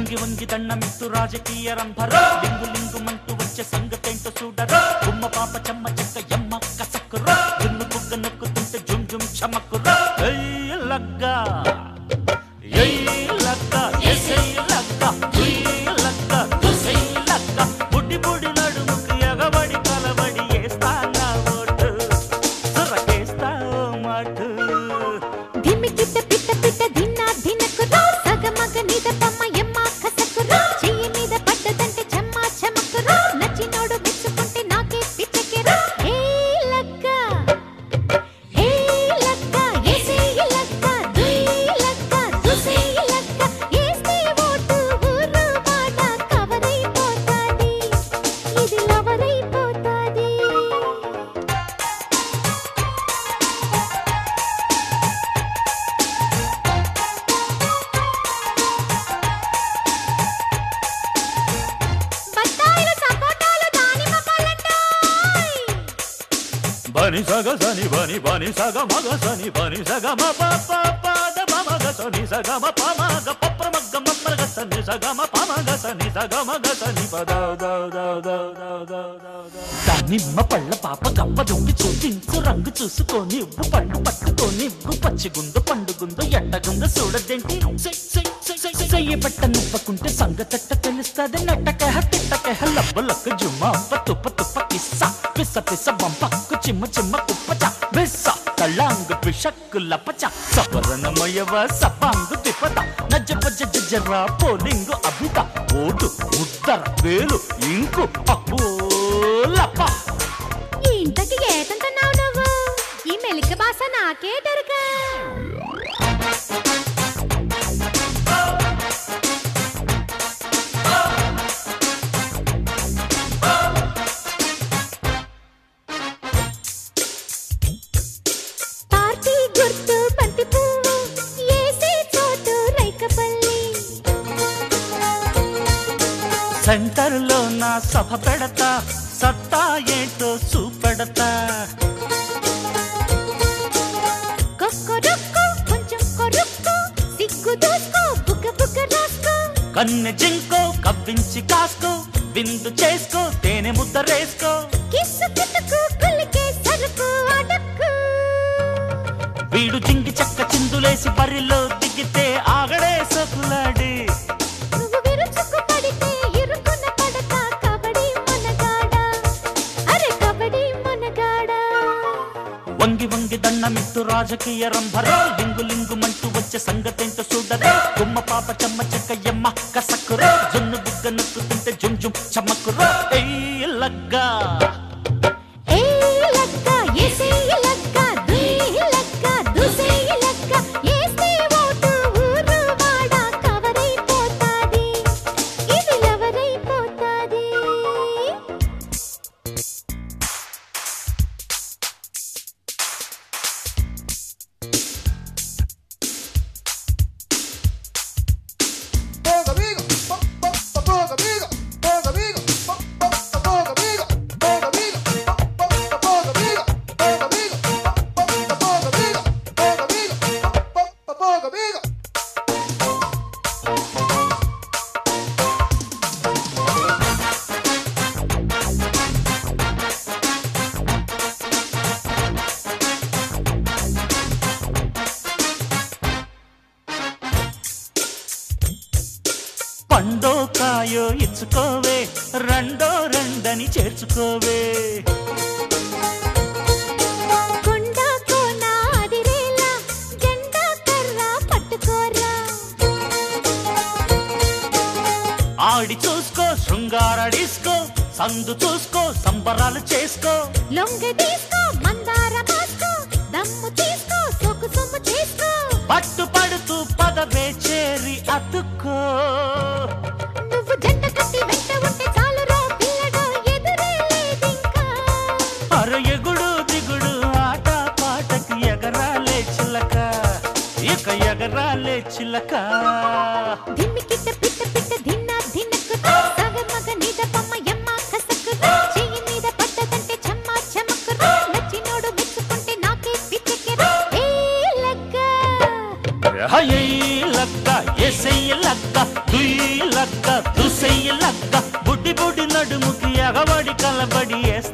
వంగి వంగి దండమిత్తు రాజకీయ రంభరా లింగు లింగుమంటూ వచ్చే సంగతేంటో చూడరా గుమ్మ పాప చెమ్మ చెక్క ఎమ్మ కసక్కురా దున్ను బుగ్గ నొక్కుతుంటే జుమ్ జుమ్ చమక్కురా ఏయ్ లగ్గా ఏయ్ లగ్గా ఎసై లగ్గా ఉయ్ లగ్గా దుసై లగ్గా బుడ్డి బుడి నడుముకి ఎగబడి కలబడి ఏస్తానా ఓటు సురకేస్తా ఓ మాటు ధిమికిట పిట్ట పిట్ట ధిన్న ధినకురా సగమగ నిద పమ్మ ఎమ్మ కసకురా చెయ్యి మీద పడ్డదంటే చెమ్మ చెమకురా నచ్చినోడు మెచ్చుకుంటే నాకే పిచ్చకెరా ఏ లక్క ఏ లక్క ఏసేయ లక్క దుయ్ లక్క దుసేయ లక్క ఏస్తే ఓటు ఊరు మాట కవరైపోతాది ఇది లవరైపోతాది బత్తాయిలు సపోటాలు దానిమ్మ పళ్ళంటాయ్ బని సగ సని బని బని సగ మగ సని బని సగ మ ప ప ప ద మ మగ సని సగ మ ప మ గ ప ప్ర మ గ మ ప్ర గ సని సగ మ ప మ గ సని సగ మ గ సని ప ద ద ద ద ద ద ద ద దానిమ్మ పళ్ళ పాప గప్ప దొంగి చూపించు రంగు చూసుకొని ఉప్పు పండు పట్టుకొని ఉప్పు పచ్చిగుందో పండుగుందో ఎండగుందో చూడదేంటి సై సై సై సై సై సై బట్ట నుప్పకుంటే సంగతట్ట తెలుస్తుంది నట్టకహ తిట్టకహ లబ్బ లక్క జుమ్మ అప్ప తుప్ప తుప్ప కిస్స పిస్స పిస్స బంపక్కు చిమ్మ చిమ్మ కుప్పచ బిస్స తళ్ళాంగు పిషక్కు లపచ సవరణమయవ సపాంగు తిప్పత నజ్జ పజ్జ జజ్జరా పోలింగు అభిత ఓటు ఉత్తర వేలు ఇంకు అప్పో లప ఇంతకి ఏతంటున్నావు నువ్వు ఈ మెలిక భాష నాకే దొరక పార్టీ గుర్తు బంతి పువ్వు ఏసే చోటు రైకపల్లి సెంటర్లో నా సభ పెడతా సత్తా ఏంటో చూపెడతా కొక్కొరొక్కు కొంచెం కొరుక్కు సిగ్గు దూసుకో బుగ్గ బుగ్గ రాసుకో కన్నె జింకో కవ్వించి కాసుకో విందు చేసుకో తేనె ముద్ద రేసుకో కిస్సు కిటుకు కులికే సరుకు అడక్కు వీడు జింగి చెక్క చిందులేసి బరిలో దిగితే ఆగడే సకులాడి నువ్వు విరుచుకు పడితే ఇరుకున పడక కబడ్డీ మనగాడ అరే కబడ్డీ మనగాడ వంగి వంగి దండమిత్తు రాజకీయ రంభరా లింగు లింగు మంటూ వచ్చే సంగతేంటో చూడరా గుమ్మ పాప చెమ్మ చెక్క ఎమ్మ కసక్కురా జున్ను బుగ్గ నొక్కుతుంటే జుమ్ జుమ్ చమ్మక్కురా ఎయ్ లగ్గా ఏ లక్క ఏసేయ లక్క దుయ్ లక్క దుసేయ లక్క ఏస్తే ఓటు ఊరు వాడ కవరైపోతాది ఇది లవరైపోతాది Poga amigo, po- po- po- poga amigo, poga amigo, po- po- po- poga amigo, poga amigo, po- po- po- poga amigo, poga amigo, po- po- po- poga amigo, poga amigo, po- po- po- poga amigo. పండో కాయో ఇచ్చుకోవే రెండో రెండని చేర్చుకోవే కొండ కోన అదిరేలా జెండా కర్ర పట్టుకోరా ఆడి చూసుకో శృంగార disco సందు చూసుకో సంబరాలు చేసుకో లొంగ తీసుకో మందార మాసుకో దమ్ము తీసుకో సొక్కు సొమ్ము చేసుకో పట్టు పడుతూ పదవే చేరి అతుక్కో నువ్వు జంట కట్టి వెంట ఉంటే చాలురా పిల్లడా ఎదురే లేదింకా అర ఎగుడు దిగుడు ఆట పాటకి ఎగరాలే చిలక ఇక ఎగరాలే చిలక దిమ్మికిట్ట పిట్ట పిట్ట ధిన్న ధిన్నకు సగమగ నిద పమ్మ ఎమ్మ కసకు చెయ్యి మీద పడ్డదంటే చెమ్మ చెమకు నచ్చినోడు మెచ్చుకుంటే నాకే పిచ్చెక్కెరా ఏ లక్క హై లక్క ఎసెయ్య లక్క దుయ్యి లక్క దుసెయ్య లక్క బుడ్డి బుడ్డి నడుముకి ఎగబడి కలబడి వేస్తా